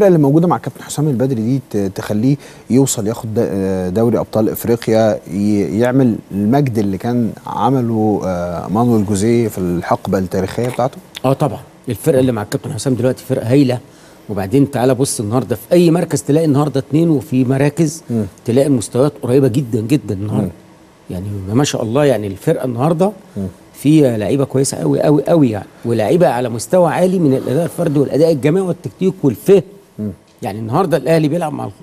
الفرقه اللي موجوده مع كابتن حسام البدري دي ت- تخليه يوصل ياخد د- دوري ابطال افريقيا ي- يعمل المجد اللي كان عمله آه، مانويل جوزيه في الحقبه التاريخيه بتاعته اه طبعا الفرقه اللي مع الكابتن حسام دلوقتي فرقه هايله وبعدين تعالى بص النهارده في اي مركز تلاقي النهارده اتنين وفي مراكز تلاقي المستويات قريبه جدا جدا النهارده يعني ما شاء الله يعني الفرقه النهارده فيها لعيبه كويسه قوي قوي قوي يعني ولاعيبه على مستوى عالي من الاداء الفردي والاداء الجماعي والتكتيك والفهم يعني النهارده الاهلي بيلعب مع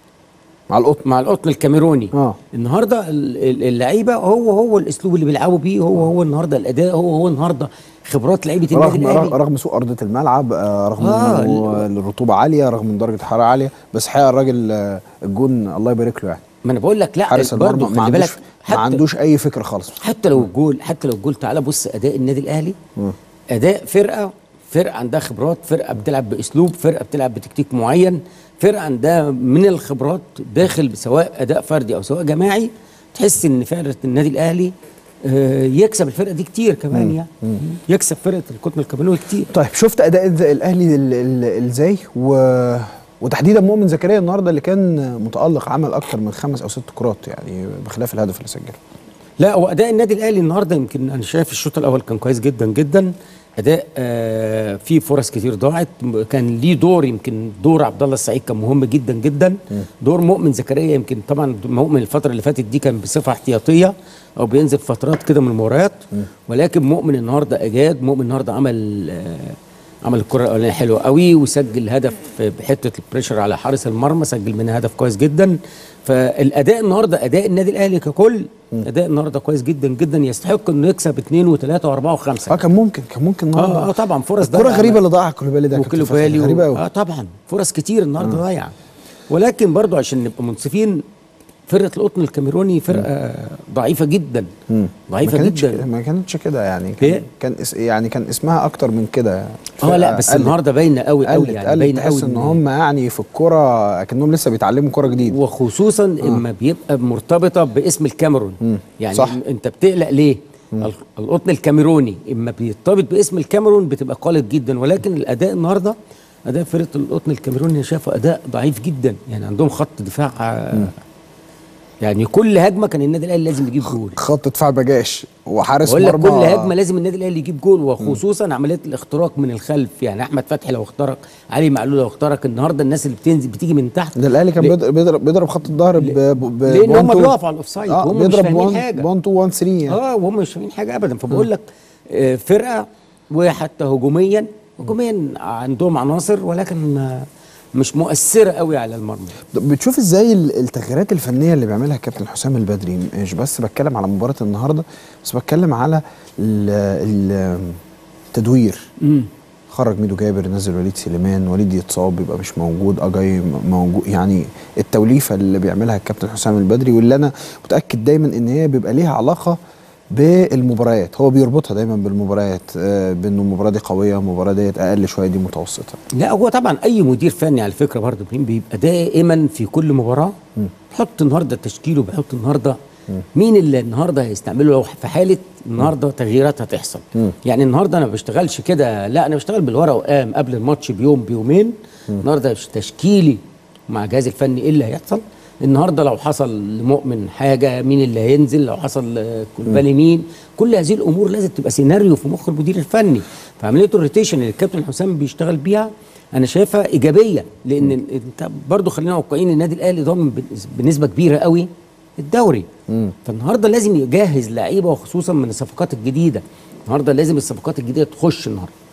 مع القطن مع القطن الكاميروني اه النهارده ال- ال- اللعيبه هو هو الاسلوب اللي بيلعبوا بيه هو هو النهارده الاداء هو هو النهارده خبرات لعيبه النادي رغم الاهلي رغم سوء ارضيه الملعب آه، رغم آه، انه الرطوبه عاليه رغم ان درجه الحراره عاليه بس حقيقه الراجل آه، الجون الله يبارك له يعني ما انا بقول لك لا حارس برضه المرمى ما خلي بالك عندوش ما عندوش اي فكره خالص حتى لو الجول حتى لو الجول تعالى بص اداء النادي الاهلي اداء فرقه فرقه عندها خبرات فرقه بتلعب باسلوب فرقه بتلعب بتكتيك معين فرقه عندها من الخبرات داخل سواء اداء فردي او سواء جماعي تحس ان فرقه النادي الاهلي آه، يكسب الفرقه دي كتير كمان يعني يكسب فرقه القطن الكاميروني كتير طيب شفت اداء الز- الاهلي ال- ال- ازاي و... وتحديدا مؤمن زكريا النهارده اللي كان متالق عمل اكتر من خمس او ست كرات يعني بخلاف الهدف اللي سجله لا هو اداء النادي الاهلي النهارده يمكن انا شايف الشوط الاول كان كويس جدا جدا اداء آه فيه فرص كتير ضاعت م- كان ليه دور يمكن دور عبد الله السعيد كان مهم جدا جدا دور مؤمن زكريا يمكن طبعا مؤمن الفتره اللي فاتت دي كان بصفه احتياطيه او بينزل فترات كده من المباريات ولكن مؤمن النهارده اجاد مؤمن النهارده عمل آه عمل الكره الاولانيه حلوه قوي وسجل هدف بحته البريشر على حارس المرمى سجل منها هدف كويس جدا فالاداء النهارده اداء النادي الاهلي ككل اداء النهارده كويس جدا جدا يستحق انه يكسب اثنين وثلاثه واربعه وخمسه اه كان ممكن كان ممكن النهارده اه, آه طبعا فرص الكره ضايعة. غريبه اللي ضاعها كولوبالي ده يا كابتن فتحي، وكيلوبالي غريبه و... قوي اه طبعا فرص كتير النهارده ضايعه ولكن برضو عشان نبقى منصفين فرقه القطن الكاميروني فرقه ضعيفه جدا ما ضعيفه كانتش جدا ما كانتش كده يعني كان إيه؟ كان اس يعني كان اسمها اكتر من كده اه لا فرقة بس قلت- النهارده باينه قوي قوي قلت يعني قلت باينه تحس قوي ان هم يعني في الكوره كانهم لسه بيتعلموا كوره جديد وخصوصا اما بيبقى مرتبطه باسم الكاميرون يعني صح. انت بتقلق ليه ال- القطن الكاميروني اما بيرتبط باسم الكاميرون بتبقى قالق جدا ولكن الاداء النهارده اداء فرقه القطن الكاميروني انا شايفه اداء ضعيف جدا يعني عندهم خط دفاع آه، يعني كل هجمه كان النادي الاهلي لازم يجيب جول خط دفاع بجاش وحارس بقول لك مرمى كل هجمه لازم النادي الاهلي يجيب جول وخصوصا عمليه الاختراق من الخلف يعني احمد فتحي لو اخترق علي معلول لو اخترق النهارده الناس اللي بتنزل بتيجي من تحت ده الاهلي كان ليه؟ بيضرب بيضرب, بيضرب خط الظهر ب ب- ب لان هم 1 2. بيقفوا على الاوفسايد اه وهم مش بيضرب فاهمين 1 حاجه 1 2 1 3 يعني اه وهم مش فاهمين حاجه ابدا فبقول لك آه، فرقه وحتى هجوميا هجوميا عندهم عناصر ولكن آه، مش مؤثره قوي على المرمى بتشوف ازاي ال- التغييرات الفنيه اللي بيعملها كابتن حسام البدري مش بس بتكلم على مباراه النهارده بس بتكلم على ال- ال- التدوير خرج ميدو جابر نزل وليد سليمان وليد يتصاب يبقى مش موجود اجاي م- موجود يعني التوليفه اللي بيعملها الكابتن حسام البدري واللي انا متاكد دايما ان هي بيبقى ليها علاقه بالمباريات هو بيربطها دايما بالمباريات آه، بانه المباراه دي قويه المباراه ديت اقل شويه دي متوسطه لا هو طبعا اي مدير فني على فكره برضه بيبقى دائما في كل مباراه بيحط النهارده تشكيله بيحط النهارده مين اللي النهارده هيستعمله لو في حاله النهارده تغييرات هتحصل يعني النهارده انا ما بشتغلش كده لا انا بشتغل بالورقه وقام قبل الماتش بيوم بيومين النهارده تشكيلي مع الجهاز الفني ايه اللي هيحصل النهارده لو حصل لمؤمن حاجه مين اللي هينزل لو حصل كولبالي مين كل هذه الامور لازم تبقى سيناريو في مخ المدير الفني فعمليه الروتيشن اللي الكابتن حسام بيشتغل بيها انا شايفها ايجابيه لان انت برضو خلينا واقعيين النادي الاهلي ضامن بنس- بنسبه كبيره قوي الدوري فالنهارده لازم يجهز لعيبه وخصوصا من الصفقات الجديده النهارده لازم الصفقات الجديده تخش النهارده